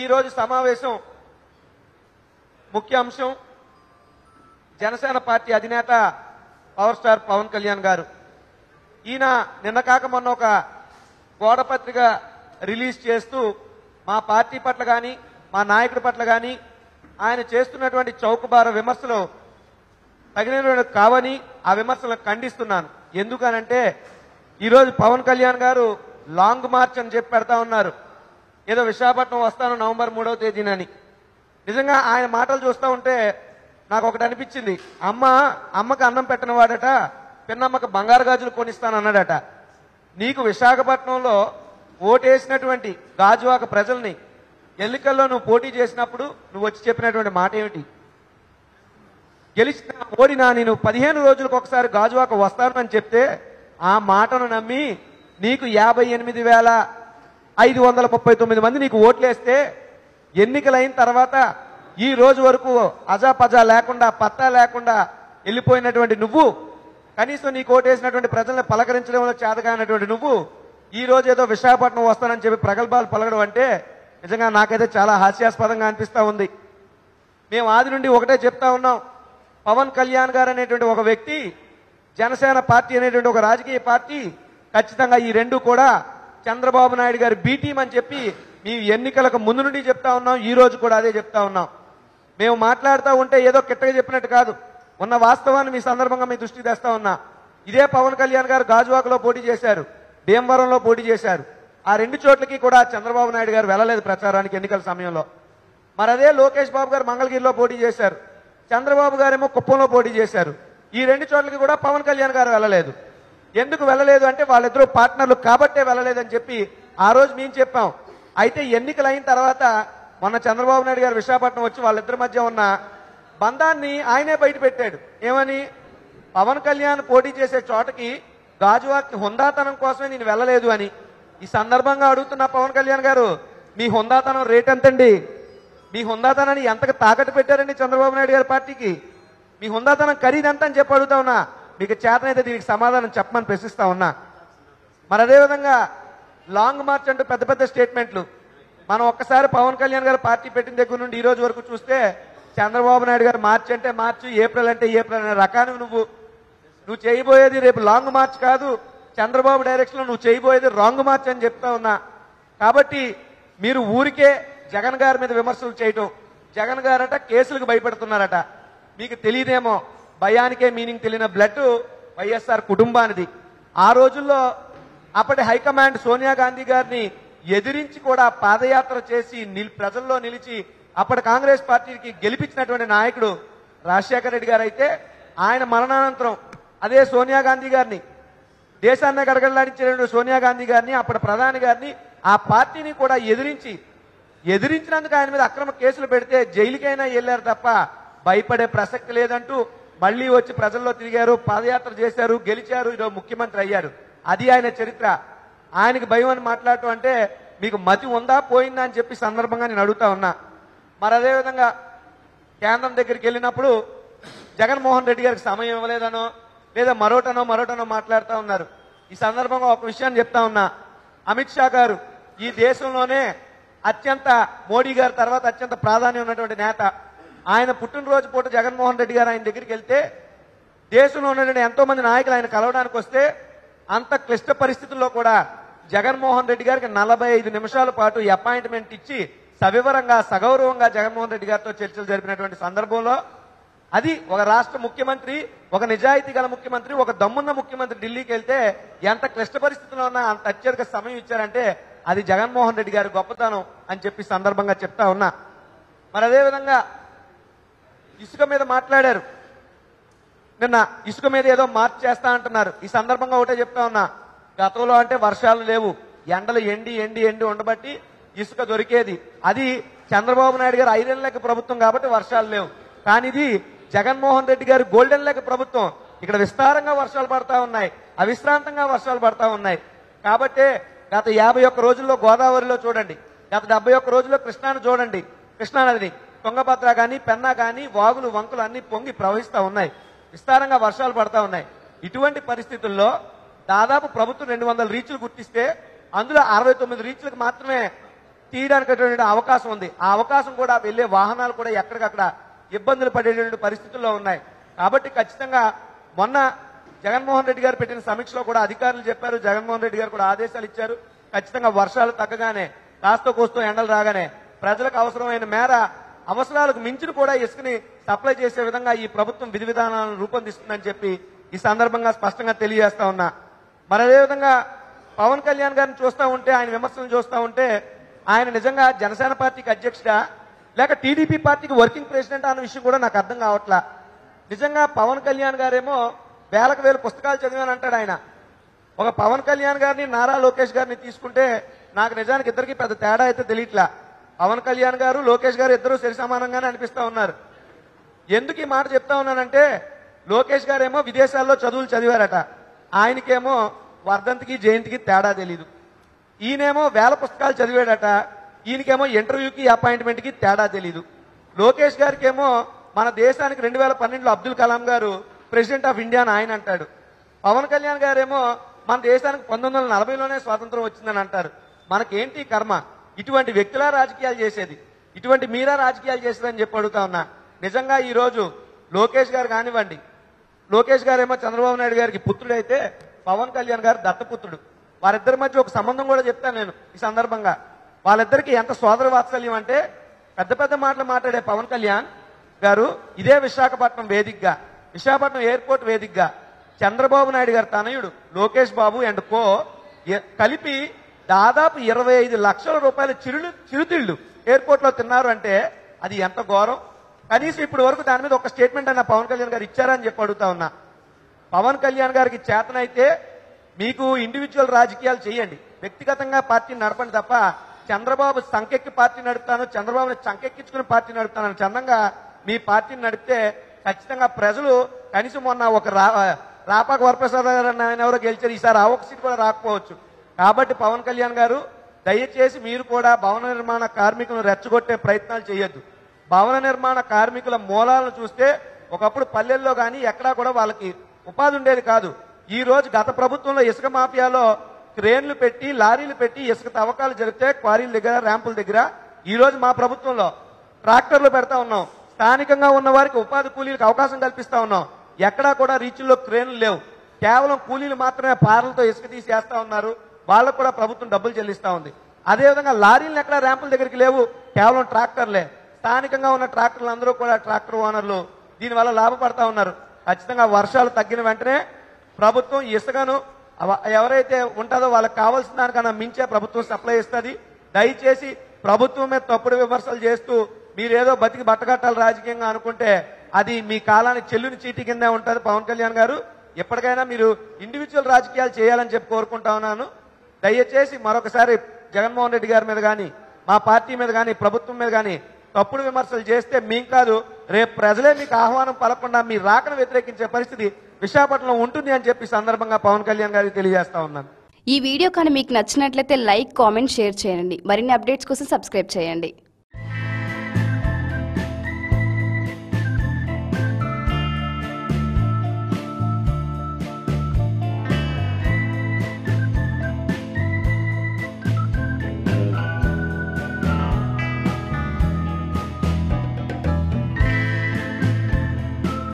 ఈ రోజు సమావేశం ముఖ్య అంశం జనసేన పార్టీ అధినేత పవర్ స్టార్ పవన్ కళ్యాణ్ గారు ఈయన నిన్న కాక మొన్న ఒక గోడపత్రిక రిలీజ్ చేస్తూ మా పార్టీ పట్ల కానీ మా నాయకుడి పట్ల కానీ ఆయన చేస్తున్నటువంటి చౌకబార విమర్శలు తగినటువంటి కావని ఆ విమర్శలను ఖండిస్తున్నాను ఎందుకనంటే ఈరోజు పవన్ కళ్యాణ్ గారు లాంగ్ మార్చ్ అని చెప్పి పెడతా ఉన్నారు ఏదో విశాఖపట్నం వస్తాను నవంబర్ మూడవ తేదీనని నిజంగా ఆయన మాటలు చూస్తూ ఉంటే నాకు ఒకటి అనిపించింది అమ్మ అమ్మకు అన్నం పెట్టిన వాడట పిన్నమ్మకు బంగారు గాజులు కొనిస్తానన్నాడట నీకు విశాఖపట్నంలో ఓటేసినటువంటి గాజువాక ప్రజల్ని ఎన్నికల్లో నువ్వు పోటీ చేసినప్పుడు నువ్వు వచ్చి చెప్పినటువంటి మాట ఏమిటి గెలిచిన ఓడినా నేను పదిహేను రోజులకు ఒకసారి గాజువాక వస్తాను అని చెప్తే ఆ మాటను నమ్మి నీకు యాభై ఎనిమిది వేల ఐదు వందల ముప్పై తొమ్మిది మంది నీకు ఓట్లేస్తే ఎన్నికలైన తర్వాత ఈ రోజు వరకు అజాపజా లేకుండా పత్తా లేకుండా వెళ్ళిపోయినటువంటి నువ్వు కనీసం నీకు ఓటేసినటువంటి ప్రజల్ని పలకరించడంలో చేతగానటువంటి నువ్వు ఈ రోజు ఏదో విశాఖపట్నం వస్తానని చెప్పి ప్రగల్భాలు పలకడం అంటే నిజంగా నాకైతే చాలా హాస్యాస్పదంగా అనిపిస్తా ఉంది మేము ఆది నుండి ఒకటే చెప్తా ఉన్నాం పవన్ కళ్యాణ్ గారు అనేటువంటి ఒక వ్యక్తి జనసేన పార్టీ అనేటువంటి ఒక రాజకీయ పార్టీ ఖచ్చితంగా ఈ రెండు కూడా చంద్రబాబు నాయుడు గారి బీ టీం అని చెప్పి మీ ఎన్నికలకు ముందు నుండి చెప్తా ఉన్నాం ఈ రోజు కూడా అదే చెప్తా ఉన్నాం మేము మాట్లాడుతూ ఉంటే ఏదో కిట్టగా చెప్పినట్టు కాదు ఉన్న వాస్తవాన్ని మీ సందర్భంగా మీ దృష్టికి తెస్తా ఉన్నా ఇదే పవన్ కళ్యాణ్ గారు గాజువాకలో పోటీ చేశారు భీమవరంలో పోటీ చేశారు ఆ రెండు చోట్లకి కూడా చంద్రబాబు నాయుడు గారు వెళ్ళలేదు ప్రచారానికి ఎన్నికల సమయంలో మరి అదే లోకేష్ బాబు గారు మంగళగిరిలో పోటీ చేశారు చంద్రబాబు గారేమో కుప్పంలో పోటీ చేశారు ఈ రెండు చోట్లకి కూడా పవన్ కళ్యాణ్ గారు వెళ్ళలేదు ఎందుకు వెళ్ళలేదు అంటే వాళ్ళిద్దరూ పార్ట్నర్లు కాబట్టే వెళ్ళలేదని చెప్పి ఆ రోజు మేము చెప్పాం అయితే ఎన్నికలు అయిన తర్వాత మొన్న చంద్రబాబు నాయుడు గారు విశాఖపట్నం వచ్చి వాళ్ళిద్దరి మధ్య ఉన్న బంధాన్ని ఆయనే బయట పెట్టాడు ఏమని పవన్ కళ్యాణ్ పోటీ చేసే చోటకి గాజువాకి హుందాతనం కోసమే నేను వెళ్ళలేదు అని ఈ సందర్భంగా అడుగుతున్న పవన్ కళ్యాణ్ గారు మీ హుందాతనం రేట్ ఎంతండి మీ హుందాతనాన్ని ఎంతకు తాకట్టు పెట్టారండి చంద్రబాబు నాయుడు గారి పార్టీకి మీ హుందాతనం ఖరీదు ఎంత అని చెప్పి అడుగుతా ఉన్నా మీకు చేతనైతే దీనికి సమాధానం చెప్పమని ప్రశ్నిస్తా ఉన్నా మరి అదేవిధంగా లాంగ్ మార్చ్ అంటూ పెద్ద పెద్ద స్టేట్మెంట్లు మనం ఒక్కసారి పవన్ కళ్యాణ్ గారు పార్టీ పెట్టిన దగ్గర నుండి ఈ రోజు వరకు చూస్తే చంద్రబాబు నాయుడు గారు మార్చి అంటే మార్చి ఏప్రిల్ అంటే ఏప్రిల్ అనే రకానికి నువ్వు నువ్వు చేయబోయేది రేపు లాంగ్ మార్చ్ కాదు చంద్రబాబు డైరెక్షన్ లో నువ్వు చేయబోయేది రాంగ్ మార్చ్ అని చెప్తా ఉన్నా కాబట్టి మీరు ఊరికే జగన్ గారి మీద విమర్శలు చేయటం జగన్ గారట కేసులకు భయపెడుతున్నారట మీకు తెలియదేమో భయానికే మీనింగ్ తెలియని బ్లడ్ వైఎస్ఆర్ కుటుంబానిది ఆ రోజుల్లో అప్పటి హైకమాండ్ సోనియా గాంధీ గారిని ఎదిరించి కూడా పాదయాత్ర చేసి నిల్- ప్రజల్లో నిలిచి అప్పటి కాంగ్రెస్ పార్టీకి గెలిపించినటువంటి నాయకుడు రాజశేఖర రెడ్డి గారు అయితే ఆయన మరణానంతరం అదే సోనియా గాంధీ గారిని దేశాన్ని గడగడలాడించినటువంటి సోనియా గాంధీ గారిని అప్పటి ప్రధాని గారిని ఆ పార్టీని కూడా ఎదిరించి ఎదిరించినందుకు ఆయన మీద అక్రమ కేసులు పెడితే జైలుకైనా వెళ్ళారు తప్ప భయపడే ప్రసక్తి లేదంటూ మళ్ళీ వచ్చి ప్రజల్లో తిరిగారు పాదయాత్ర చేశారు గెలిచారు ఈరోజు ముఖ్యమంత్రి అయ్యారు అది ఆయన చరిత్ర ఆయనకి భయం అని మాట్లాడటం అంటే మీకు మతి ఉందా పోయిందా అని చెప్పి సందర్భంగా నేను అడుగుతా ఉన్నా మరి అదేవిధంగా కేంద్రం దగ్గరికి వెళ్ళినప్పుడు జగన్మోహన్ రెడ్డి గారికి సమయం ఇవ్వలేదనో లేదా మరోటనో మరోటనో మాట్లాడుతూ ఉన్నారు ఈ సందర్భంగా ఒక విషయాన్ని చెప్తా ఉన్నా అమిత్ షా గారు ఈ దేశంలోనే అత్యంత మోడీ గారి తర్వాత అత్యంత ప్రాధాన్యం ఉన్నటువంటి నేత ఆయన పుట్టినరోజు పూట జగన్మోహన్ రెడ్డి గారు ఆయన దగ్గరికి వెళ్తే దేశంలో ఉన్నటువంటి ఎంతో మంది నాయకులు ఆయన కలవడానికి వస్తే అంత క్లిష్ట పరిస్థితుల్లో కూడా జగన్మోహన్ రెడ్డి గారికి నలభై ఐదు నిమిషాల పాటు ఈ అపాయింట్మెంట్ ఇచ్చి సవివరంగా సగౌరవంగా జగన్మోహన్ రెడ్డి గారితో చర్చలు జరిపినటువంటి సందర్భంలో అది ఒక రాష్ట్ర ముఖ్యమంత్రి ఒక నిజాయితీ గల ముఖ్యమంత్రి ఒక దమ్మున్న ముఖ్యమంత్రి ఢిల్లీకి వెళ్తే ఎంత క్లిష్ట పరిస్థితుల్లో ఉన్నా అంత అత్యధిక సమయం ఇచ్చారంటే అది జగన్మోహన్ రెడ్డి గారి గొప్పతనం అని చెప్పి సందర్భంగా చెప్తా ఉన్నా మరి అదేవిధంగా ఇసుక మీద మాట్లాడారు నిన్న ఇసుక మీద ఏదో మార్పు చేస్తా అంటున్నారు ఈ సందర్భంగా ఒకటే చెప్తా ఉన్నా గతంలో అంటే వర్షాలు లేవు ఎండలు ఎండి ఎండి ఎండి ఉండబట్టి ఇసుక దొరికేది అది చంద్రబాబు నాయుడు గారు ఐదేళ్ళ లెక్క ప్రభుత్వం కాబట్టి వర్షాలు లేవు కానీ ఇది జగన్మోహన్ రెడ్డి గారి గోల్డెన్ లెక్క ప్రభుత్వం ఇక్కడ విస్తారంగా వర్షాలు పడతా ఉన్నాయి అవిశ్రాంతంగా వర్షాలు పడతా ఉన్నాయి కాబట్టే గత యాభై ఒక్క రోజుల్లో గోదావరిలో చూడండి గత డెబ్బై ఒక్క రోజుల్లో కృష్ణాను చూడండి కృష్ణానదిని తుంగభద్ర కానీ పెన్నా కానీ వాగులు వంకులు అన్ని పొంగి ప్రవహిస్తా ఉన్నాయి విస్తారంగా వర్షాలు పడతా ఉన్నాయి ఇటువంటి పరిస్థితుల్లో దాదాపు ప్రభుత్వం రెండు వందల రీచ్లు గుర్తిస్తే అందులో అరవై తొమ్మిది రీచ్లకు మాత్రమే తీయడానికి అటువంటి అవకాశం ఉంది ఆ అవకాశం కూడా వెళ్లే వాహనాలు కూడా ఎక్కడికక్కడ ఇబ్బందులు పడేటువంటి పరిస్థితుల్లో ఉన్నాయి కాబట్టి ఖచ్చితంగా మొన్న జగన్మోహన్ రెడ్డి గారు పెట్టిన సమీక్షలో కూడా అధికారులు చెప్పారు జగన్మోహన్ రెడ్డి గారు కూడా ఆదేశాలు ఇచ్చారు ఖచ్చితంగా వర్షాలు తగ్గగానే కాస్త కోస్తో ఎండలు రాగానే ప్రజలకు అవసరమైన మేర అవసరాలకు మించిన కూడా ఇసుకని సప్లై చేసే విధంగా ఈ ప్రభుత్వం విధి విధానాలను రూపొందిస్తుందని చెప్పి ఈ సందర్భంగా స్పష్టంగా తెలియజేస్తా ఉన్నా మరి అదేవిధంగా పవన్ కళ్యాణ్ గారిని చూస్తా ఉంటే ఆయన విమర్శలు చూస్తా ఉంటే ఆయన నిజంగా జనసేన పార్టీకి అధ్యక్షుడా లేక టీడీపీ పార్టీకి వర్కింగ్ ప్రెసిడెంట్ అన్న విషయం కూడా నాకు అర్థం కావట్లా నిజంగా పవన్ కళ్యాణ్ గారేమో వేలకు వేలు పుస్తకాలు చదివాను అంటాడు ఆయన ఒక పవన్ కళ్యాణ్ గారిని నారా లోకేష్ గారిని తీసుకుంటే నాకు నిజానికి ఇద్దరికి పెద్ద తేడా అయితే తెలియట్లా పవన్ కళ్యాణ్ గారు లోకేష్ గారు ఇద్దరు సరి సమానంగానే అనిపిస్తా ఉన్నారు ఎందుకు ఈ మాట చెప్తా ఉన్నానంటే లోకేష్ గారేమో విదేశాల్లో చదువులు చదివారట ఆయనకేమో వర్ధంతికి జయంతికి తేడా తెలీదు ఈయనేమో వేల పుస్తకాలు చదివాడట ఈయనకేమో ఇంటర్వ్యూకి అపాయింట్మెంట్కి తేడా తెలీదు లోకేష్ గారికేమో మన దేశానికి రెండు వేల పన్నెండులో అబ్దుల్ కలాం గారు ప్రెసిడెంట్ ఆఫ్ ఇండియా అని ఆయన అంటాడు పవన్ కళ్యాణ్ గారేమో మన దేశానికి పంతొమ్మిది వందల నలభైలోనే స్వాతంత్రం వచ్చిందని అంటారు మనకేంటి కర్మ ఇటువంటి వ్యక్తుల రాజకీయాలు చేసేది ఇటువంటి మీరా రాజకీయాలు చేసేదని చెప్పి అడుగుతా ఉన్నా నిజంగా ఈ రోజు లోకేష్ గారు కానివ్వండి లోకేష్ గారేమో చంద్రబాబు నాయుడు గారికి పుత్రుడైతే పవన్ కళ్యాణ్ గారు దత్తపుత్రుడు వారిద్దరి మధ్య ఒక సంబంధం కూడా చెప్తాను నేను ఈ సందర్భంగా వాళ్ళిద్దరికి ఎంత సోదర వాత్సల్యం అంటే పెద్ద పెద్ద మాటలు మాట్లాడే పవన్ కళ్యాణ్ గారు ఇదే విశాఖపట్నం వేదికగా విశాఖపట్నం ఎయిర్పోర్ట్ వేదికగా చంద్రబాబు నాయుడు గారు తనయుడు లోకేష్ బాబు అండ్ కో ఎ- కలిపి దాదాపు ఇరవై ఐదు లక్షల రూపాయల చిరులు చిరుతిళ్ళు ఎయిర్పోర్ట్ లో తిన్నారు అంటే అది ఎంత ఘోరం కనీసం ఇప్పటి వరకు దాని మీద ఒక స్టేట్మెంట్ అన్న పవన్ కళ్యాణ్ గారు ఇచ్చారని చెప్పి అడుగుతా ఉన్నా పవన్ కళ్యాణ్ గారికి చేతనైతే మీకు ఇండివిజువల్ రాజకీయాలు చేయండి వ్యక్తిగతంగా పార్టీని నడపండి తప్ప చంద్రబాబు సంకెక్కి పార్టీ నడుపుతాను చంద్రబాబుని చంకెక్కించుకుని పార్టీ నడుపుతాను చందంగా మీ పార్టీని నడిపితే ఖచ్చితంగా ప్రజలు కనీసం మొన్న ఒక రా రాపాక వరప్రసాద్ గారు అన్న ఆయన ఎవరో గెలిచారు ఈసారి ఆ ఒక్క సీట్ కూడా రాకపోవచ్చు కాబట్టి పవన్ కళ్యాణ్ గారు దయచేసి మీరు కూడా భవన నిర్మాణ కార్మికులను రెచ్చగొట్టే ప్రయత్నాలు చేయొద్దు భవన నిర్మాణ కార్మికుల మూలాలను చూస్తే ఒకప్పుడు పల్లెల్లో కానీ ఎక్కడా కూడా వాళ్ళకి ఉపాధి ఉండేది కాదు ఈ రోజు గత ప్రభుత్వంలో ఇసుక మాఫియాలో క్రేన్లు పెట్టి లారీలు పెట్టి ఇసుక తవ్వకాలు జరిగితే క్వారీల దగ్గర ర్యాంపుల దగ్గర ఈ రోజు మా ప్రభుత్వంలో ట్రాక్టర్లు పెడతా ఉన్నాం స్థానికంగా ఉన్న వారికి ఉపాధి కూలీలకు అవకాశం కల్పిస్తా ఉన్నాం ఎక్కడా కూడా రీచుల్లో క్రేన్లు లేవు కేవలం కూలీలు మాత్రమే పారలతో ఇసుక తీసి వేస్తా ఉన్నారు వాళ్ళకు కూడా ప్రభుత్వం డబ్బులు చెల్లిస్తా ఉంది అదేవిధంగా లారీలను ఎక్కడ ర్యాంపుల దగ్గరికి లేవు కేవలం ట్రాక్టర్లే స్థానికంగా ఉన్న ట్రాక్టర్లు అందరూ కూడా ట్రాక్టర్ ఓనర్లు దీనివల్ల లాభపడతా ఉన్నారు ఖచ్చితంగా వర్షాలు తగ్గిన వెంటనే ప్రభుత్వం ఇసుకను అవ- ఎవరైతే ఉంటుందో వాళ్ళకి కావాల్సిన దానికన్నా మించే ప్రభుత్వం సప్లై ఇస్తుంది దయచేసి ప్రభుత్వం మీద తప్పుడు విమర్శలు చేస్తూ మీరేదో బతికి బట్టగట్టాలి రాజకీయంగా అనుకుంటే అది మీ కాలానికి చెల్లుని చీటి కిందే ఉంటుంది పవన్ కళ్యాణ్ గారు ఎప్పటికైనా మీరు ఇండివిజువల్ రాజకీయాలు చేయాలని చెప్పి కోరుకుంటా ఉన్నాను దయచేసి మరొకసారి జగన్మోహన్ రెడ్డి గారి మీద కానీ మా పార్టీ మీద కానీ ప్రభుత్వం మీద కానీ తప్పుడు విమర్శలు చేస్తే మేం కాదు రేపు ప్రజలే మీకు ఆహ్వానం పలకుండా మీ రాకను వ్యతిరేకించే పరిస్థితి విశాఖపట్నంలో ఉంటుంది అని చెప్పి ఈ సందర్భంగా పవన్ కళ్యాణ్ గారికి తెలియజేస్తా ఉన్నాను ఈ వీడియో కానీ మీకు నచ్చినట్లయితే లైక్ కామెంట్ షేర్ చేయండి మరిన్ని అప్డేట్స్ కోసం సబ్స్క్రైబ్ చేయండి